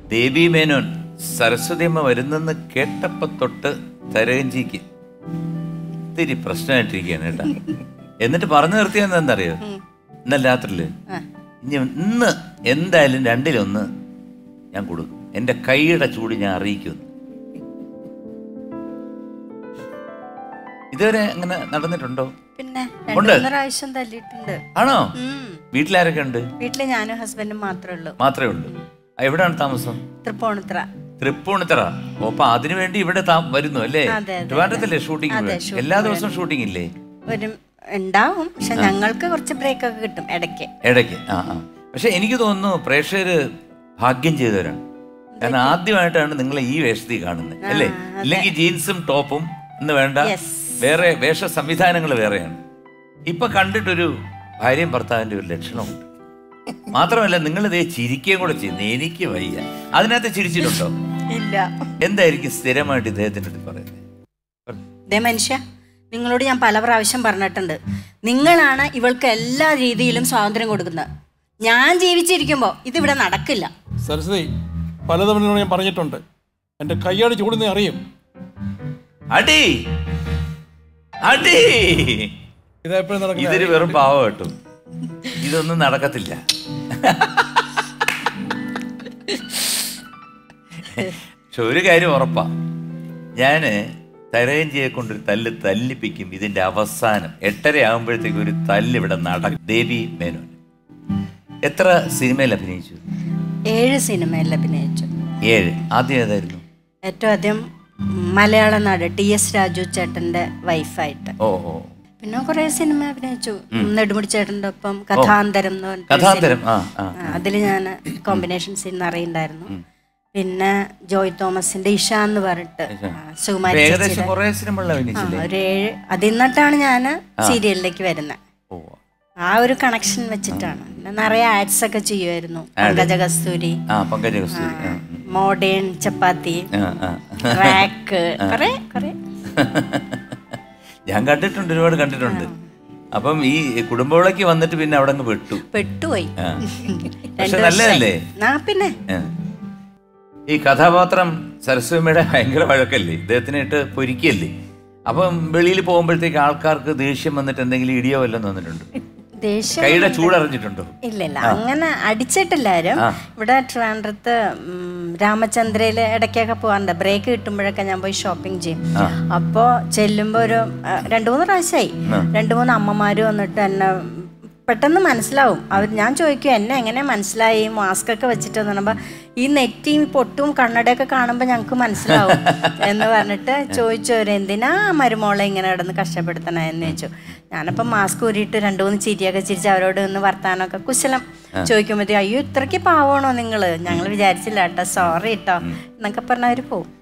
ദേവി മേനോൻ സരസ്വതിയമ്മ വരുന്നെന്ന് കേട്ടപ്പോ തൊട്ട് തരകഞ്ചിക്ക് ഇത്തിരി പ്രശ്നമായിട്ടിരിക്കുകയാണ് കേട്ടാ എന്നിട്ട് പറഞ്ഞു നിർത്തിയെന്ന് എന്താറിയോ ഇന്നലെ രാത്രിയില് ഇനി ഇന്ന് എന്തായാലും രണ്ടിലൊന്ന് ഞാൻ കൊടുക്കും എൻ്റെ കൈയുടെ ചൂട് ഞാൻ അറിയിക്കുന്നു ഇതുവരെ അങ്ങനെ നടന്നിട്ടുണ്ടോ പിന്നെ ഉണ്ട്. രണ്ടു മൂന്ന് പ്രാവശ്യം തല്ലിയിട്ടുണ്ട് ആണോ ഉം. വീട്ടിലാരൊക്കെ ഉണ്ട് വീട്ടില് ഞാനും ഹസ്ബൻഡും മാത്രമേ ഉള്ളൂ മാത്രമേ ഉള്ളൂ ആ, എവിടെയാണ് താമസം തൃപ്പൂണിത്ര തൃപ്പൂണിത്തറ ഓ, അപ്പൊ അതിനു വേണ്ടി ഇവിടെ താ വരുന്നു അല്ലേ അതെ, അതെ, ട്രിവാൻഡ്രത്തല്ലേ ഷൂട്ടിംഗ് അതെ, shooting എല്ലാ ദിവസവും ഷൂട്ടിംഗ് ഇല്ലേ ഒരു ഉണ്ടാവും പക്ഷെ ഞങ്ങൾക്ക് കുറച്ച് ബ്രേക്ക് ഒക്കെ കിട്ടും ഇടയ്ക്ക് ഇടയ്ക്ക് ആ ആ പക്ഷെ എനിക്ക് തോന്നുന്നു പ്രേക്ഷകര് ഭാഗ്യം ചെയ്തവരാണ് കാരണം ആദ്യമായിട്ടാണ് നിങ്ങൾ ഈ വേഷത്തിൽ കാണുന്നത് അല്ലേ ഇല്ലെങ്കിൽ ജീൻസും ടോപ്പും എന്ന് വേണ്ട Yes. വേറെ വേഷ സംവിധാനങ്ങൾ വേറെയാണ് ഇപ്പൊ കണ്ടിട്ടൊരു ഭാര്യയും ഭർത്താവിന്റെ ഒരു ലക്ഷണമുണ്ട് മാത്രമല്ല നിങ്ങൾ ഇതേ ചിരിക്കുകയും കൂടെ ചെയ്യുന്നു എനിക്ക് വയ്യ അതിനകത്ത് ചിരിച്ചിട്ടുണ്ടോ ഇല്ല എന്തായിരിക്കും സ്ഥിരമായിട്ട് ഇദ്ദേഹത്തിൻ്റെ അടുത്ത് പറയുന്നത് ദേ മനുഷ്യ നിങ്ങളോട് ഞാൻ പല പ്രാവശ്യം പറഞ്ഞിട്ടുണ്ട് നിങ്ങളാണ് ഇവൾക്ക് എല്ലാ രീതിയിലും സ്വാതന്ത്ര്യം കൊടുക്കുന്നത് ഞാൻ ജീവിച്ചിരിക്കുമ്പോൾ ഇതിവിടെ നടക്കില്ല സരസ്വതി പലതവണ ഞാൻ പറഞ്ഞിട്ടുണ്ട് എൻ്റെ കയ്യാട് ചൂടുന്ന അറിയും അടി അടി ഇതെപ്പോഴും നടക്കുന്ന ഇതൊരു വെറും പാവം കേട്ടോ ഇതൊന്നും നടക്കത്തില്ല പക്ഷെ ഒരു കാര്യം ഉറപ്പാ ഞാന് തരയഞ്ചിയെ കൊണ്ടൊരു തല്ല് തല്ലിപ്പിക്കും ഇതിന്റെ അവസാനം എട്ടര ആകുമ്പോഴത്തേക്ക് ഒരു തല്ല് ഇവിടെ നടക്കും ദേവി മേനോൻ എത്ര സിനിമയിൽ അഭിനയിച്ചു ഏഴ് സിനിമയിൽ അഭിനയിച്ചു ഏഴ് ആദ്യം ഏതായിരുന്നു ഏറ്റവും ആദ്യം മലയാള നാട് ടി എസ് രാജു ചേട്ടന്റെ വൈഫായിട്ട് ഓ ഓ പിന്നെ കുറെ സിനിമ അഭിനയിച്ചു നെടുമുടി ചേട്ടന്റെ ഒപ്പം കഥാന്തരം എന്ന് പറഞ്ഞിട്ട് ഒരു കഥാന്തരം ആ ആ ആ, അതില് ഞാൻ കോമ്പിനേഷൻ സീൻ അറിയുണ്ടായിരുന്നു പിന്നെ ജോയ് തോമസിന്റെ ഇഷ എന്ന് പറഞ്ഞിട്ട് ആ, സുകുമാരി ഇപ്പൊ ഏകദേശം ചേച്ചിയുടെ കുറെ സിനിമകളിൽ ആ, അഭിനയിച്ചില്ലേ ഒരു ഏഴ് അതിൽ നിന്നിട്ടാണ് ഞാൻ സീരിയലിലേക്ക് വരുന്നത് ഓ ആ ഒരു കണക്ഷൻ വെച്ചിട്ടാണ് പിന്നെ നിറയെ ആഡ്സ് ഒക്കെ ചെയ്യുമായിരുന്നു പങ്കജ കസ്തൂരി ആ പങ്കജ കസ്തൂരി ആ, മോഡേൺ ചപ്പാത്തി ആ, ആ. റാക്ക് കുറെ കുറെ ഞാൻ കണ്ടിട്ടുണ്ട് ഒരുപാട് കണ്ടിട്ടുണ്ട് അപ്പം ഈ കുടുംബവിളക്ക് വന്നിട്ട് പിന്നെ അവിടെ അങ്ങ് പെട്ടു പെട്ടുപോയി ആ. രണ്ടു പക്ഷെ വർഷമായി. നല്ലതല്ലേ ആ പിന്നെ ആ. ഈ കഥാപാത്രം സരസ്വതിയുടെ ഭയങ്കര വഴക്കല്ലേ ഇദ്ദേഹത്തിനെ ഇട്ട് പൊരിക്കല്ലേ അപ്പം വെളിയിൽ പോകുമ്പോഴത്തേക്ക് ആൾക്കാർക്ക് ദേഷ്യം വന്നിട്ട് എന്തെങ്കിലും ഇടിയോ വല്ലതും വന്നിട്ടുണ്ട് ദേഷ്യം കൈയുടെ ചൂടറിഞ്ഞിട്ടുണ്ടോ ഇല്ല ഇല്ല അങ്ങനെ അടിച്ചിട്ടില്ലാരും ഇവിടെ ട്രിവാൻഡ്രത്ത് ഉം, രാമചന്ദ്രയില് ഇടയ്ക്കൊക്കെ പോകാറുണ്ട് ബ്രേക്ക് കിട്ടുമ്പോഴൊക്കെ ഞാൻ പോയി ഷോപ്പിംഗ് ചെയ്യും അപ്പോൾ ചെല്ലുമ്പോൾ ഒരു ആ, രണ്ട് മൂന്ന് പ്രാവശ്യമായി രണ്ട് മൂന്ന് അമ്മമാര് വന്നിട്ട് എന്നെ പെട്ടെന്ന് മനസ്സിലാവും അവർ ഞാൻ ചോദിക്കും എന്നെ എങ്ങനെ മനസ്സിലായി മാസ്ക് ഒക്കെ വെച്ചിട്ട് പറയുമ്പോൾ ഈ നെറ്റിയും പൊട്ടും കണ്ണടയൊക്കെ കാണുമ്പോൾ ഞങ്ങൾക്ക് മനസ്സിലാവും എന്ന് പറഞ്ഞിട്ട് ചോദിച്ചവര് എന്തിനാ മരുമോളെ ഇങ്ങനെ കിടന്ന് കഷ്ടപ്പെടുത്തണേ എന്ന് ചോദിച്ചു ഞാനപ്പം മാസ്ക് ഊരിയിട്ട് രണ്ടു മൂന്ന് ചിരിയൊക്കെ ചിരിച്ച് അവരോട് ഒന്ന് വർത്താനമൊക്കെ കുശലം ചോദിക്കുമ്പോഴത്തേക്ക് അയ്യോ ഇത്രയ്ക്ക് പാവമാണോ നിങ്ങൾ ഞങ്ങൾ വിചാരിച്ചില്ല കേട്ടോ സോറി കേട്ടോ എന്നൊക്കെ പറഞ്ഞവർ പോവും